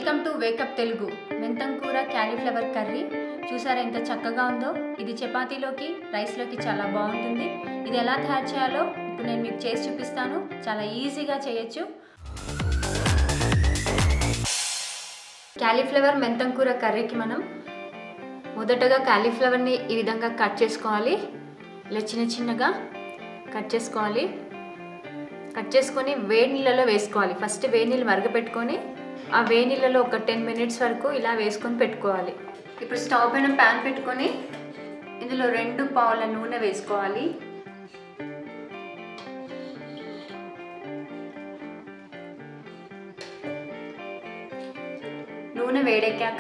welcome to wake up Telugu మెంతం కూర cauliflower curry చూసారా ఎంత చక్కగా ఉందో ఇది చపాతీలోకి రైస్లోకి చాలా బాగుంటుంది ఇది ఎలా తయారు చేయాలో ఇప్పుడు నేను మీకు చేసి చూపిస్తాను చాలా ఈజీగా చేయొచ్చు క్యాలీఫ్లవర్ మెంతం కూర కర్రీకి మనం మొదటగా క్యాలీఫ్లవర్ని ఈ విధంగా కట్ చేసుకోవాలి ఇలా చిన్న చిన్నగా కట్ చేసుకోవాలి కట్ చేసుకొని వేడి నీళ్ళలో వేసుకోవాలి ఫస్ట్ వేడి నీళ్ళు మరగపెట్టుకొని ఆ వేడి నీళ్ళలో ఒక టెన్ మినిట్స్ వరకు ఇలా వేసుకొని పెట్టుకోవాలి ఇప్పుడు స్టవ్ పైన ప్యాన్ పెట్టుకొని ఇందులో రెండు పావుల నూనె వేసుకోవాలి నూనె వేడెక్కాక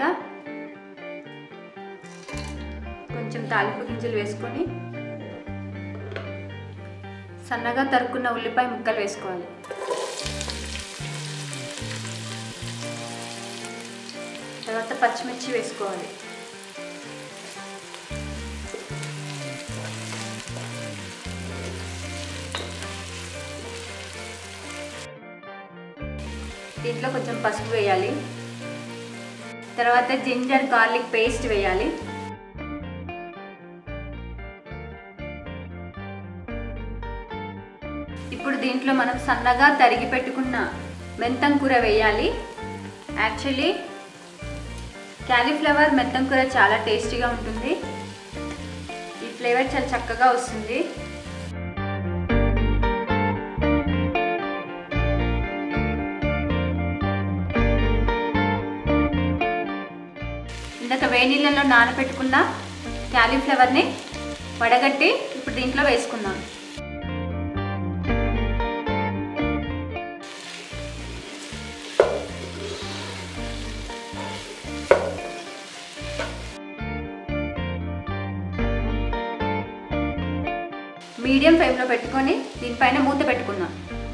కొంచెం తాలింపు గింజలు వేసుకొని సన్నగా తరుక్కున్న ఉల్లిపాయ ముక్కలు వేసుకోవాలి తర్వాత పచ్చిమిర్చి వేసుకోవాలి దీంట్లో కొంచెం పసుపు వేయాలి తర్వాత జింజర్ గార్లిక్ పేస్ట్ వేయాలి ఇప్పుడు దీంట్లో మనం సన్నగా తరిగి పెట్టుకున్న మెంతం కూర వేయాలి యాక్చువల్లీ క్యాలీఫ్లవర్ మెంతం కూర చాలా టేస్టీగా ఉంటుంది ఈ ఫ్లేవర్ చాలా చక్కగా వస్తుంది ఇందాక వేడి నీళ్ళలో నానబెట్టుకున్న క్యాలీఫ్లవర్ని వడగట్టి ఇప్పుడు దీంట్లో వేసుకుందాం మీడియం ఫ్లేమ్లో పెట్టుకొని దీనిపైన మూత పెట్టుకుందాం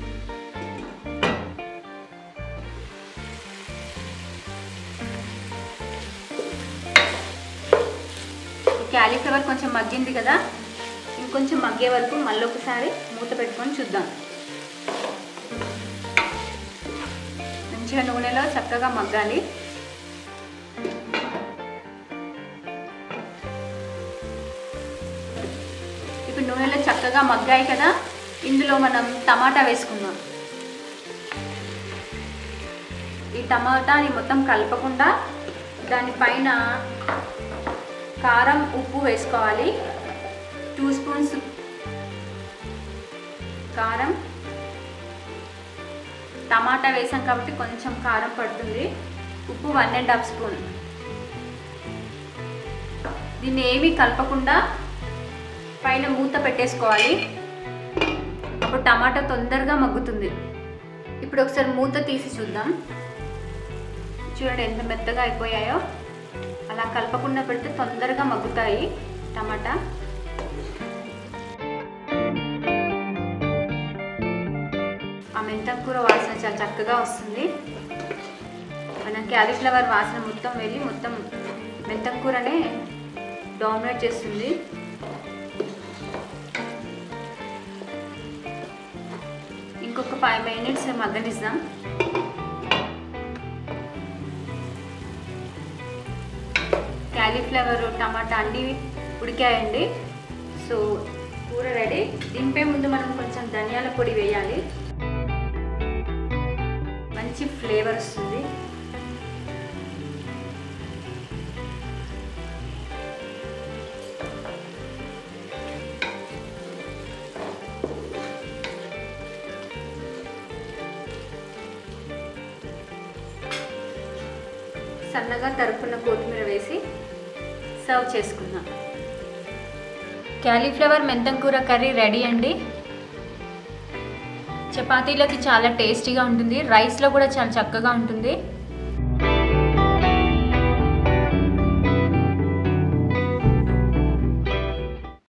క్యాలీఫ్లవర్ కొంచెం మగ్గింది కదా ఇంకొంచెం మగ్గే వరకు మళ్ళీ ఒకసారి మూత పెట్టుకొని చూద్దాం మంచిగా నూనెలో చక్కగా మగ్గాలి ఇప్పుడు నూనెలో చక్కగా మగ్గాయి కదా ఇందులో మనం టమాటా వేసుకుందాం ఈ టమాటాని మొత్తం కలపకుండా దానిపైన కారం ఉప్పు వేసుకోవాలి టూ స్పూన్స్ కారం టమాటా వేసాం కాబట్టి కొంచెం కారం పడుతుంది ఉప్పు వన్ అండ్ హాఫ్ స్పూన్ దీన్ని ఏమీ కలపకుండా పైన మూత పెట్టేసుకోవాలి అప్పుడు టమాటా తొందరగా మగ్గుతుంది ఇప్పుడు ఒకసారి మూత తీసి చూద్దాం చూడండి ఎంత మెత్తగా అయిపోయాయో అలా కలపకుండా పెడితే తొందరగా మగ్గుతాయి టమాటా ఆ మెంతం కూర వాసన చాలా చక్కగా వస్తుంది మన క్యాలీఫ్లవర్ వాసన మొత్తం వెళ్ళి మొత్తం మెంతం కూరనే డామినేట్ చేస్తుంది ఇంకొక ఫైవ్ మినిట్స్ మగ్గనిద్దాం క్యాలీఫ్లవర్ టమాటా అన్నీ ఉడికాయండి సో కూర రెడీ దింపే ముందు మనం కొంచెం ధనియాల పొడి వేయాలి మంచి ఫ్లేవర్ వస్తుంది సన్నగా తరుపున్న కొత్తిమీర వేసి సర్వ్ చేసుకుందాం క్యాలీఫ్లవర్ మెంతం కూర కర్రీ రెడీ అండి చపాతీలోకి చాలా టేస్టీగా ఉంటుంది రైస్లో కూడా చాలా చక్కగా ఉంటుంది